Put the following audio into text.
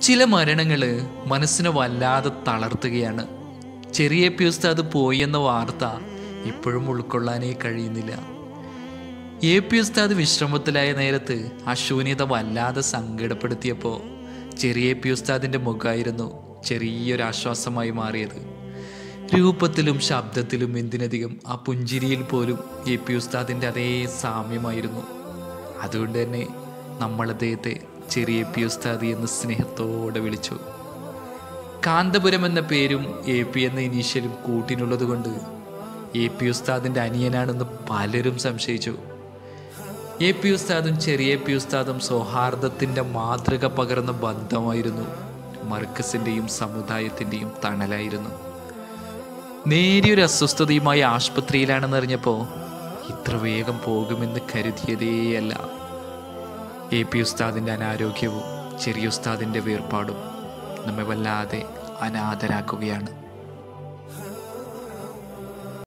ചില മരണങ്ങൾ മനസ്സിനെ വല്ലാതെ തളർത്തുകയാണ് ചെറിയ പി ഉസ്താദ് പോയി എന്ന വാർത്ത ഇപ്പോഴും ഉൾക്കൊള്ളാനേ കഴിയുന്നില്ല എ പി ഉസ്താദ് വിശ്രമത്തിലായ നേരത്ത് ആ ശൂന്യത വല്ലാതെ സങ്കടപ്പെടുത്തിയപ്പോൾ ചെറിയ പി ഉസ്താദിൻ്റെ മുഖമായിരുന്നു ചെറിയൊരു ആശ്വാസമായി മാറിയത് രൂപത്തിലും ശബ്ദത്തിലും എന്തിനധികം ആ പുഞ്ചിരിയിൽ പോലും എ പി ഉസ്താദിൻ്റെ അതേ സാമ്യമായിരുന്നു അതുകൊണ്ട് തന്നെ നമ്മൾ അദ്ദേഹത്തെ ചെറിയ പി ഉസ്താദ് എന്ന് സ്നേഹത്തോടെ വിളിച്ചു കാന്തപുരം എന്ന പേരും എ പി എന്ന ഇനീഷ്യലും കൂട്ടിനുള്ളത് കൊണ്ട് എ പി ഉസ്താദിൻ്റെ അനിയനാണെന്ന് പലരും സംശയിച്ചു എ പി ഉസ്താദും ചെറിയ പി ഉസ്താദും സൗഹാർദ്ദത്തിൻ്റെ മാതൃക പകർന്ന ബന്ധമായിരുന്നു മർക്കസിൻ്റെയും സമുദായത്തിൻ്റെയും തണലായിരുന്നു നേരിയൊരു അസ്വസ്ഥതയുമായി ആശുപത്രിയിലാണെന്ന് അറിഞ്ഞപ്പോൾ ഇത്ര വേഗം പോകുമെന്ന് കരുതിയതേയല്ല എ പി ഉസ്താദിൻ്റെ അനാരോഗ്യവും ചെറിയ ഉസ്താദിൻ്റെ വേർപാടും നമ്മെ വല്ലാതെ അനാഥരാക്കുകയാണ്